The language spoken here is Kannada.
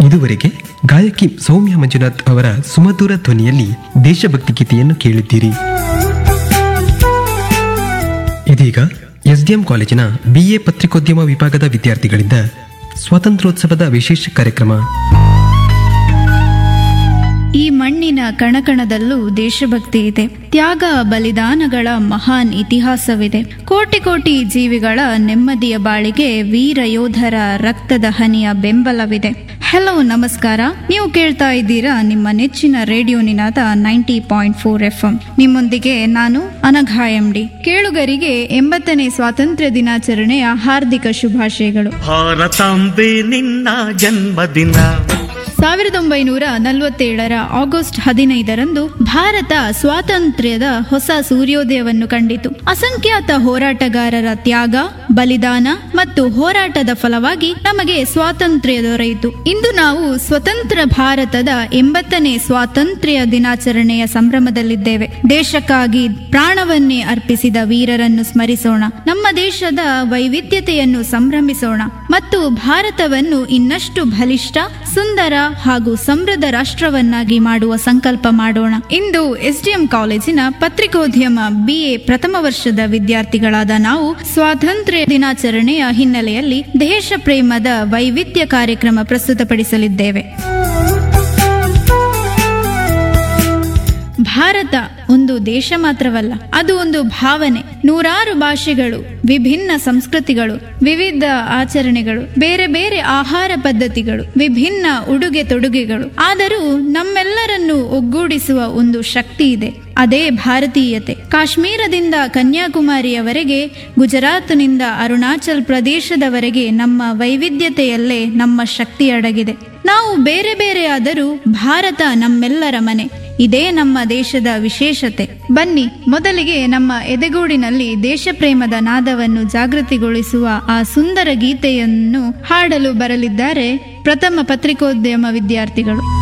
ಇದುವರೆಗೆ ಗಾಯಕಿ ಸೌಮ್ಯ ಮಂಜುನಾಥ್ ಅವರ ಸುಮಧುರ ಧ್ವನಿಯಲ್ಲಿ ದೇಶಭಕ್ತಿ ಗೀತೆಯನ್ನು ಕೇಳಿದ್ದೀರಿ ಇದೀಗ ಎಸ್ಡಿಎಂ ಕಾಲೇಜಿನ ಬಿಎ ಪತ್ರಿಕೋದ್ಯಮ ವಿಭಾಗದ ವಿದ್ಯಾರ್ಥಿಗಳಿಂದ ಸ್ವಾತಂತ್ರ್ಯೋತ್ಸವದ ವಿಶೇಷ ಕಾರ್ಯಕ್ರಮ ಈ ಮಣ್ಣಿನ ಕಣಕಣದಲ್ಲೂ ದೇಶಭಕ್ತಿ ಇದೆ ತ್ಯಾಗ ಬಲಿದಾನಗಳ ಮಹಾನ್ ಇತಿಹಾಸವಿದೆ ಕೋಟಿ ಕೋಟಿ ಜೀವಿಗಳ ನೆಮ್ಮದಿಯ ಬಾಳಿಗೆ ವೀರ ಯೋಧರ ರಕ್ತದ ಹನಿಯ ಬೆಂಬಲವಿದೆ ಹಲೋ ನಮಸ್ಕಾರ ನೀವು ಕೇಳ್ತಾ ಇದ್ದೀರಾ ನಿಮ್ಮ ನೆಚ್ಚಿನ ರೇಡಿಯೋ ನಿನಾದ ninety point four F M ನಿಮ್ಮೊಂದಿಗೆ ನಾನು ಅನಘಾ ಎಂಡಿ ಕೇಳುಗರಿಗೆ ಎಂಬತ್ತನೇ ಸ್ವಾತಂತ್ರ್ಯ ದಿನಾಚರಣೆಯ ಹಾರ್ದಿಕ ಶುಭಾಶಯಗಳು ಭಾರತಾಂಬೆ ನಿನ್ನ ಜನ್ಮದಿನ ಸಾವಿರದ ಒಂಬೈನೂರ ನಲವತ್ತೇಳರ ಆಗಸ್ಟ್ ಹದಿನೈದರಂದು ಭಾರತ ಸ್ವಾತಂತ್ರ್ಯದ ಹೊಸ ಸೂರ್ಯೋದಯವನ್ನು ಕಂಡಿತು ಅಸಂಖ್ಯಾತ ಹೋರಾಟಗಾರರ ತ್ಯಾಗ ಬಲಿದಾನ ಮತ್ತು ಹೋರಾಟದ ಫಲವಾಗಿ ನಮಗೆ ಸ್ವಾತಂತ್ರ್ಯ ದೊರೆಯಿತು ಇಂದು ನಾವು ಸ್ವತಂತ್ರ ಭಾರತದ ಎಂಬತ್ತನೇ ಸ್ವಾತಂತ್ರ್ಯ ದಿನಾಚರಣೆಯ ಸಂಭ್ರಮದಲ್ಲಿದ್ದೇವೆ ದೇಶಕ್ಕಾಗಿ ಪ್ರಾಣವನ್ನೇ ಅರ್ಪಿಸಿದ ವೀರರನ್ನು ಸ್ಮರಿಸೋಣ ನಮ್ಮ ದೇಶದ ವೈವಿಧ್ಯತೆಯನ್ನು ಸಂಭ್ರಮಿಸೋಣ ಮತ್ತು ಭಾರತವನ್ನು ಇನ್ನಷ್ಟು ಬಲಿಷ್ಠ ಸುಂದರ ಹಾಗೂ ಸಮೃದ್ಧ ರಾಷ್ಟ್ರವನ್ನಾಗಿ ಮಾಡುವ ಸಂಕಲ್ಪ ಮಾಡೋಣ ಇಂದು ಎಸ್ಡಿಎಂ ಕಾಲೇಜಿನ ಪತ್ರಿಕೋದ್ಯಮ ಬಿಎ ಪ್ರಥಮ ವರ್ಷದ ವಿದ್ಯಾರ್ಥಿಗಳಾದ ನಾವು ಸ್ವಾತಂತ್ರ್ಯ ದಿನಾಚರಣೆಯ ಹಿನ್ನೆಲೆಯಲ್ಲಿ ದೇಶ ಪ್ರೇಮದ ವೈವಿಧ್ಯ ಕಾರ್ಯಕ್ರಮ ಪ್ರಸ್ತುತಪಡಿಸಲಿದ್ದೇವೆ ಭಾರತ ಒಂದು ದೇಶ ಮಾತ್ರವಲ್ಲ ಅದು ಒಂದು ಭಾವನೆ ನೂರಾರು ಭಾಷೆಗಳು ವಿಭಿನ್ನ ಸಂಸ್ಕೃತಿಗಳು ವಿವಿಧ ಆಚರಣೆಗಳು ಬೇರೆ ಬೇರೆ ಆಹಾರ ಪದ್ಧತಿಗಳು ವಿಭಿನ್ನ ಉಡುಗೆ ತೊಡುಗೆಗಳು ಆದರೂ ನಮ್ಮೆಲ್ಲರನ್ನು ಒಗ್ಗೂಡಿಸುವ ಒಂದು ಶಕ್ತಿ ಇದೆ ಅದೇ ಭಾರತೀಯತೆ ಕಾಶ್ಮೀರದಿಂದ ಕನ್ಯಾಕುಮಾರಿಯವರೆಗೆ ಗುಜರಾತ್ನಿಂದ ಅರುಣಾಚಲ್ ಪ್ರದೇಶದವರೆಗೆ ನಮ್ಮ ವೈವಿಧ್ಯತೆಯಲ್ಲೇ ನಮ್ಮ ಶಕ್ತಿ ಅಡಗಿದೆ ನಾವು ಬೇರೆ ಬೇರೆ ಆದರೂ ಭಾರತ ನಮ್ಮೆಲ್ಲರ ಮನೆ ಇದೇ ನಮ್ಮ ದೇಶದ ವಿಶೇಷತೆ ಬನ್ನಿ ಮೊದಲಿಗೆ ನಮ್ಮ ಎದೆಗೂಡಿನಲ್ಲಿ ದೇಶಪ್ರೇಮದ ನಾದವನ್ನು ಜಾಗೃತಿಗೊಳಿಸುವ ಆ ಸುಂದರ ಗೀತೆಯನ್ನು ಹಾಡಲು ಬರಲಿದ್ದಾರೆ ಪ್ರಥಮ ಪತ್ರಿಕೋದ್ಯಮ ವಿದ್ಯಾರ್ಥಿಗಳು